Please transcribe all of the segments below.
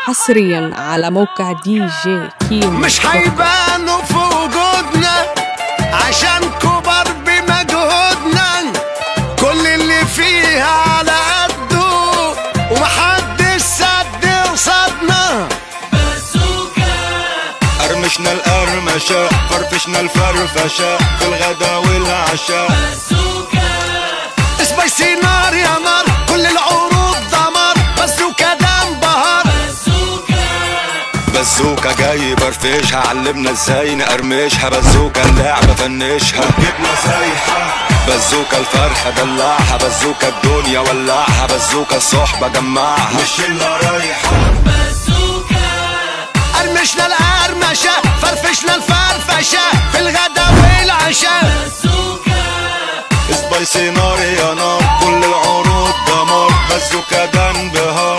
حصريا على موقع دي جي كيمو مش هيبانوا في وجودنا عشان كبر بمجهودنا كل اللي فيها على قده ومحدش سد قصادنا قرمشنا القرمشة فرفشنا الفرفشة في الغدا والعشاء سبايسي نار يا نار كل العروض دمار بازوكا ده انبهار بزوكا جاي برفشها علمنا ازاي نقرمشها بزوكا اللعبة فنشها جبنا سايحة بزوكا الفرحة دلعها بزوكا الدنيا ولعها بزوكا الصحبة جمعها مش الا رايحة قرمشنا القرمشة فرفشنا الفرفشة في الغدا والعشاء سبايسي نار يا نار كل العروض دمار بزوكا ده انبهار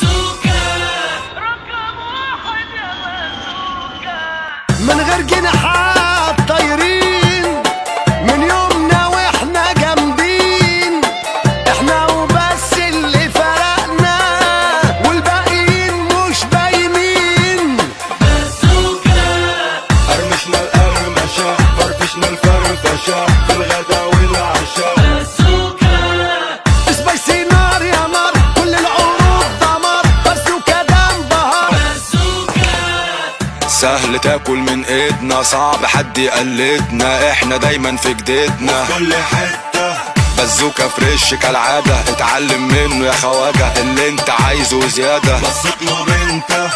من غير جناحات طايرين من يومنا واحنا جامدين احنا وبس اللي فرقنا والباقيين مش باينين قرمشنا القرمشة فرفشنا الفرفشة في الغدا والعشاء سبايسي نار يا نار كل العروض دمار بازوكا ده انبهار سهل تاكل من ايدنا صعب حد يقلدنا احنا دايما في جديدنا كل حتة بزوكا فريش كالعادة اتعلم منه يا خواجة اللي انت عايزه زيادة بس اطلب انت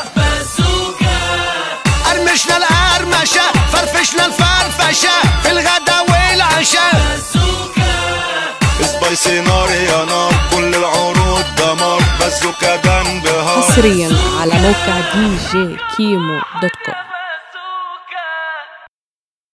قرمشنا القرمشة فرفشنا الفرفشة في الغدا والعشاء سبايسي نار يا نار كل العروض دمار بزوكا ده انبهار حصريا على موقع دي جي كيمو دوت كوم